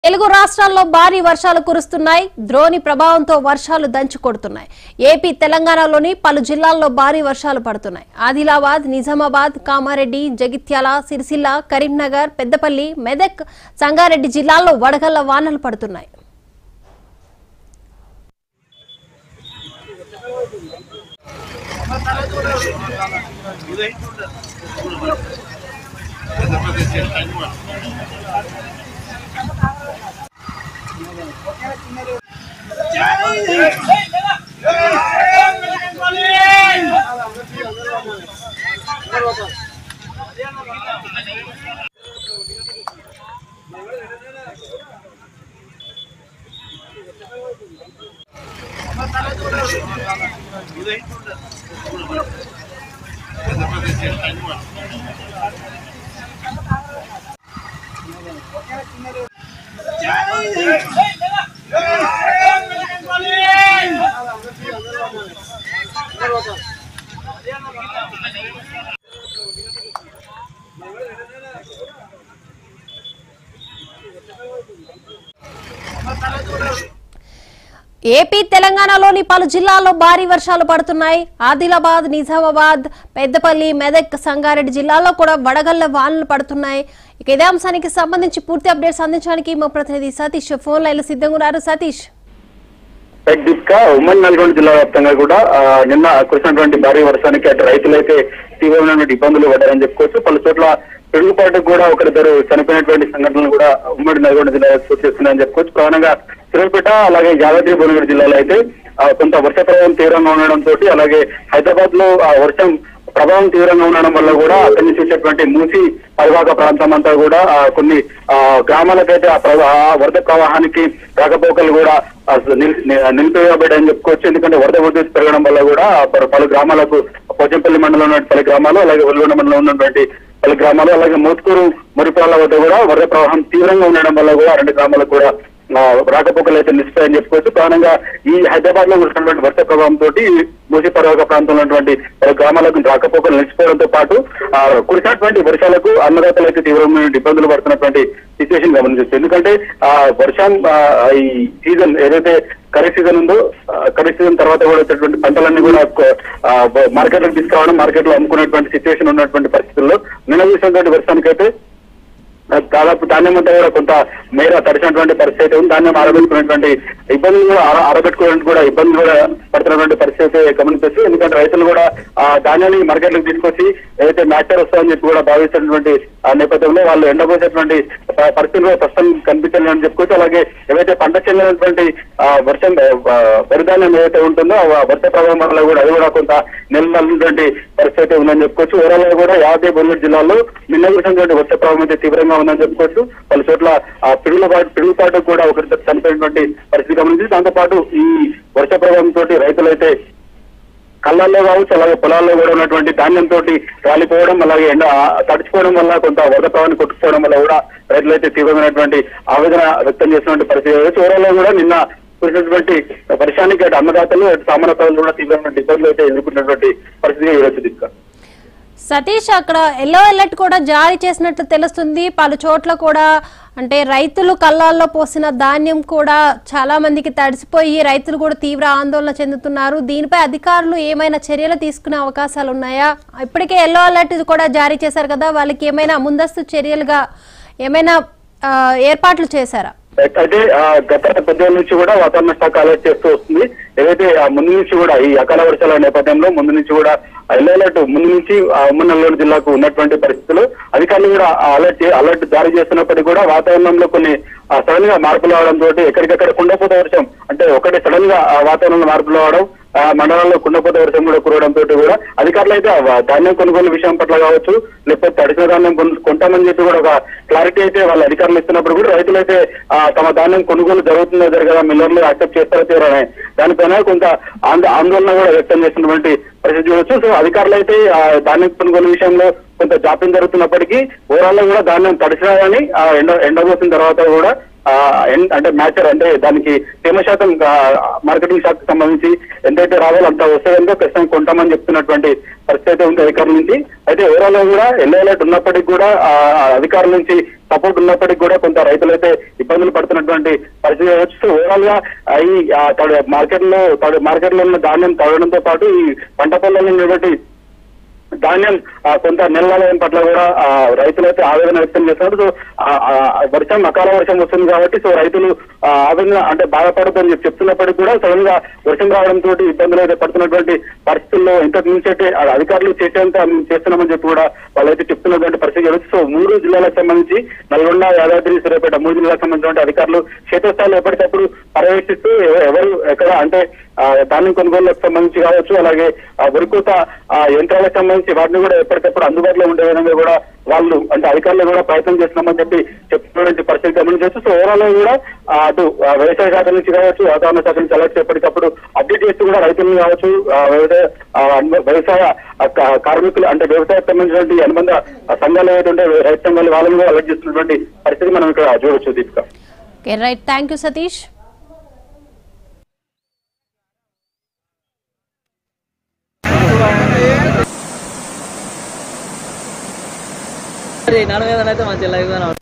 తెలుగు రాష్ట్రాల్లో భారీ వర్షాలు కురుస్తున్నాయి ద్రోణి ప్రభావంతో వర్షాలు దంచి కొడుతున్నాయి ఏపీ తెలంగాణలోని పలు జిల్లాల్లో భారీ వర్షాలు పడుతున్నాయి ఆదిలాబాద్ నిజామాబాద్ కామారెడ్డి జగిత్యాల సిరిసిల్ల కరీంనగర్ పెద్దపల్లి మెదక్ సంగారెడ్డి జిల్లాల్లో వడగళ్ల వానలు పడుతున్నాయి ఏపీ తెలంగాణలోని పలు జిల్లాల్లో భారీ వర్షాలు పడుతున్నాయి ఆదిలాబాద్ నిజామాబాద్ పెద్దపల్లి మెదక్ సంగారెడ్డి జిల్లాల్లో కూడా వడగళ్ల వానలు పడుతున్నాయి ఇక ఇదే అంశానికి సంబంధించి పూర్తి అప్డేట్స్ అందించడానికి మా ప్రతినిధి సతీష్ ఫోన్ లైన్లో సిద్ధంగా ఉన్నారు సతీష్ దీపిక ఉమ్మడి నల్గొండ జిల్లా వ్యాప్తంగా కూడా ఆ, నిన్న కురిసినటువంటి భారీ వర్షానికి అటు రైతులైతే తీవ్రమైనటువంటి ఇబ్బందులు పడ్డారని చెప్పుకోవచ్చు పలు చోట్ల పిడుగుపాటు కూడా ఒకరిద్దరు చనిపోయినటువంటి సంఘటనలు కూడా ఉమ్మడి నల్గొండ జిల్లా సూచిస్తున్నాయని చెప్పుకోవచ్చు ప్రధానంగా సిరిపేట అలాగే యాదాద్రి భువనగిరి జిల్లాలో అయితే ఆ, కొంత వర్ష ప్రభావం తీవ్రంగా ఉండడంతో అలాగే హైదరాబాద్ లో ఆ వర్షం ప్రభావం తీవ్రంగా ఉండడం వల్ల కూడా అక్కడి నుంచి వచ్చేటువంటి మూసి పరివాహక ప్రాంతం అంతా కూడా ఆ, కొన్ని ఆ, గ్రామాలకైతే ఆ ప్రవా ఆ వరద ప్రవాహానికి రాకపోకలు కూడా ఆ, నిల్- ని- నిలిపివేయబడ్డాయని చెప్పుకోవచ్చు ఎందుకంటే వరద ఉధృతి పెరగడం వల్ల కూడా ఆ పలు పలు గ్రామాలకు పోచంపల్లి మండలంలో ఉన్న పలు గ్రామాలు అలాగే వెలుగొండ మండలంలో ఉన్నటువంటి పలు గ్రామాలు అలాగే మోత్కూరు మురిపాల వద్ద కూడా వరద ప్రవాహం తీవ్రంగా ఉండడం వల్ల కూడా రెండు గ్రామాలకు కూడా ఆ, రాకపోకలు అయితే నిలిచిపోయాయని చెప్పుకోవచ్చు ప్రధానంగా ఈ హైదరాబాద్ లో కురిసినటువంటి వర్ష ప్రభావం తోటి మూసి పర్వక ప్రాంతంలో ఉన్నటువంటి పలు గ్రామాలకు రాకపోకలు నిలిచిపోవడంతో పాటు ఆ, కురిసినటువంటి వర్షాలకు అన్నదాతలు అయితే తీవ్రమైన ఇబ్బందులు పడుతున్నటువంటి సిచ్యువేషన్ గమనించవచ్చు ఎందుకంటే ఆ వర్షం ఆ, ఈ సీజన్ ఏదైతే ఖరీఫ్ సీజన్ ఉందో ఆ, ఖరీఫ్ సీజన్ తర్వాత కూడా వచ్చేటువంటి పంటలన్నీ కూడా మార్కెట్ లో తీసుకురావడం మార్కెట్ లో అమ్ముకునేటువంటి సిచ్యువేషన్ ఉన్నటువంటి పరిస్థితుల్లో నిన్న చూసినటువంటి వర్షానికైతే దాదాపు ధాన్యం అంతా కూడా కొంత మేర తడిచినటువంటి పరిస్థితి అయితే ఉంది ధాన్యం ఆరబెట్టుకునేటువంటి ఇబ్బందులు కూడా ఆర- ఆరబెట్టుకోవడానికి కూడా ఇబ్బందులు కూడా పడుతున్నటువంటి పరిస్థితి అయితే గమనించవచ్చు ఎందుకంటే రైతులు కూడా ఆ ధాన్యాన్ని మార్కెట్లకు తీసుకొచ్చి ఏదైతే మ్యాచర్ వస్తుందని చెప్పి కూడా భావిస్తున్నటువంటి ఆ నేపథ్యంలో వాళ్ళు ఎండబోసేటువంటి ప- పరిస్థితులు కూడా ప్రస్తుతం కనిపించాలని చెప్పుకోవచ్చు అలాగే ఏవైతే పంట చెందినటువంటి ఆ, వర్షం ఆ, వరిధాన్యం ఏదైతే ఉంటుందో ఆ వర్ష ప్రభావం వల్ల కూడా అది కూడా కొంత నిలబడినటువంటి పరిస్థితి అయితే ఉందని చెప్పుకోవచ్చు ఓవరాల్ గా కూడా యాభై బొల్లూరు జిల్లాలో నిన్న కురిసినటువంటి వర్ష ప్రభావం అయితే తీవ్రంగా ఉందని చెప్పుకోవచ్చు పలు చోట్ల ఆ పిడుగుల పాటు పిడుగుపాటు కూడా ఒకరిద్దరు చనిపోయినటువంటి పరిస్థితి గమనించి దాంతో పాటు ఈ వర్ష ప్రభావం తోటి రైతులైతే కళ్ళల్లో కావచ్చు అలాగే పొలాల్లో కూడా ఉన్నటువంటి ధాన్యం తోటి రాలిపోవడం అలాగే ఎండ ఆ, తడిచిపోవడం వల్ల కొంత వరద ప్రవాహాన్ని కొట్టుకోవడం వల్ల కూడా రైతులైతే తీవ్రమైనటువంటి ఆవేదన వ్యక్తం చేసినటువంటి పరిస్థితి కావచ్చు. ఓవరాల్ గా కూడా నిన్న కురిసినటువంటి వర్షానికి అటు అన్నదాతలు అటు సామాన్య ప్రజలు కూడా తీవ్రమైన ఇబ్బందులు అయితే ఎదుర్కొన్నటువంటి పరిస్థితి ఈరోజు దిక్కు సతీష్ అక్కడ ఎల్లో అలర్ట్ కూడా జారీ చేసినట్లు తెలుస్తుంది పలు చోట్ల కూడా అంటే రైతులు కళ్ళాల్లో పోసిన ధాన్యం కూడా చాలా మందికి తడిసిపోయి రైతులు కూడా తీవ్ర ఆందోళన చెందుతున్నారు దీనిపై అధికారులు ఏమైనా చర్యలు తీసుకునే అవకాశాలు ఉన్నాయా ఇప్పటికే ఎల్లో అలర్ట్ కూడా జారీ చేశారు కదా వాళ్ళకి ఏమైనా ముందస్తు చర్యలుగా ఏమైనా ఆ, ఏర్పాట్లు చేశారా అయితే ఆ, గత పద్దెనిమిది నుంచి కూడా వాతావరణ శాఖ అలర్ట్ చేస్తూ వస్తుంది ఏదైతే ఆ ముందు నుంచి కూడా ఈ అకాల వర్షాల నేపథ్యంలో ముందు నుంచి కూడా ఎల్లో అలర్ట్ ముందు నుంచి ఆ ఉమ్మడి నెల్లూరు జిల్లాకు ఉన్నటువంటి పరిస్థితులు అధికారులు కూడా ఆ అలర్ట్ అలర్ట్ జారీ చేస్తున్నప్పటికీ కూడా వాతావరణంలో కొన్ని సడన్ గా మార్పులు రావడం తోటి ఎక్కడికక్కడ కుండపోత వర్షం అంటే ఒకటి సడన్ గా ఆ వాతావరణంలో మార్పులు రావడం ఆ మండలంలో కుండపోత వర్షం కూడా కురవడం తోటి కూడా అధికారులు అయితే ఆ ధాన్యం కొనుగోలు విషయం పట్ల కావచ్చు లేకపోతే తడిసిన ధాన్యం కొను- కొంటామని చెప్పి కూడా ఒక క్లారిటీ అయితే వాళ్ళ అధికారులు ఇస్తున్నప్పుడు కూడా రైతులైతే ఆ, తమ ధాన్యం కొనుగోలు జరుగుతుందో జరగదా మిల్లర్లు యాక్సెప్ట్ చేస్తారో తీరనే దానిపైన కొంత ఆంద- ఆందోళన కూడా వ్యక్తం చేస్తున్నటువంటి పరిస్థితి చూడొచ్చు సో అధికారులు అయితే ఆ ధాన్యం కొనుగోలు విషయంలో కొంత జాప్యం జరుగుతున్నప్పటికీ ఓవరాల్ గా కూడా ధాన్యం తడిసినా కానీ ఆ ఎండ ఎండబోసిన తర్వాత కూడా ఆ, ఎన్- అంటే మ్యాచర్ అంటే దానికి తేమ శాతం ఆ, మార్కెటింగ్ శాఖకు సంబంధించి ఎంతైతే రావాలో అంత వస్తుందో ఖచ్చితంగా కొంటామని చెప్తున్నటువంటి పరిస్థితి అయితే ఉంది అధికారుల నుంచి అయితే ఓవరాల్ గా కూడా ఎల్లో అలర్ట్ ఉన్నప్పటికీ కూడా ఆ, అధికారుల నుంచి సపోర్ట్ ఉన్నప్పటికీ కూడా కొంత రైతులు అయితే ఇబ్బందులు పడుతున్నటువంటి పరిస్థితి కావచ్చు సో ఓవరాల్ గా ఆ, ఈ ఆ, తడు మార్కెట్ లో తడు మార్కెట్ లో ఉన్న ధాన్యం తగ్గడంతో పాటు ఈ పంట పొలాల్లో ఉన్నటువంటి ధాన్యం ఆ, కొంత నెలలాలయం పట్ల కూడా ఆ, రైతులైతే ఆవేదన వ్యక్తం చేస్తున్నారు సో ఆ, ఆ, వర్షం అకాల వర్షం వస్తుంది కాబట్టి సో రైతులు ఆ, ఆవేదన అంటే బాధపడుతుందని చెప్పి చెప్తున్నప్పటికీ కూడా సడన్ గా వర్షం రావడంతో ఇబ్బందులు అయితే పడుతున్నటువంటి పరిస్థితుల్లో ఇంతకు మించి అయితే ఆ అధికారులు చేసేంత మేము చేస్తున్నామని చెప్పి కూడా వాళ్ళైతే చెప్తున్నటువంటి పరిస్థితి జరుగుతుంది సో మూడు జిల్లాలకు సంబంధించి నల్గొండ యాదాద్రి సూర్యాపేట మూడు జిల్లాలకు సంబంధించిన అధికారులు క్షేత్రస్థాయిలో ఎప్పటికప్పుడు పర్యవేక్షిస్తూ ఎవ- ఎవరు ఎక్కడ అంటే ఆ, ధాన్యం కొనుగోలులకు సంబంధించి కావచ్చు అలాగే ఆ వరికోత ఆ యంత్రాలకు సంబంధించి వాటిని కూడా ఎప్పటికప్పుడు అందుబాటులో ఉండే విధంగా కూడా వాళ్ళు అంటే అధికారులు కూడా ప్రయత్నం చేస్తున్నామని చెప్పి చెప్తున్నటువంటి పరిస్థితి గమనించవచ్చు సో ఓవరాల్ గా కూడా ఆ, అటు ఆ, వ్యవసాయ శాఖ నుంచి కావచ్చు వాతావరణ శాఖ నుంచి అలాగే ఎప్పటికప్పుడు అప్డేట్ చేస్తూ కూడా రైతులను కావచ్చు ఆ, వ్యవసాయ ఆ, అన్వ- వ్యవసాయ ఆ, కా- కార్మికులు అంటే వ్యవసాయ సంబంధించినటువంటి అనుబంధ ఆ, సంఘాలు ఏవైతే ఉంటాయో రైతు సంఘాలు వాళ్ళని కూడా అలర్ట్ చేస్తున్నటువంటి పరిస్థితి మనం ఇక్కడ చూడవచ్చు Deepika okay right thank you Satish నలభై ఐదు అయితే మంచి లైవ్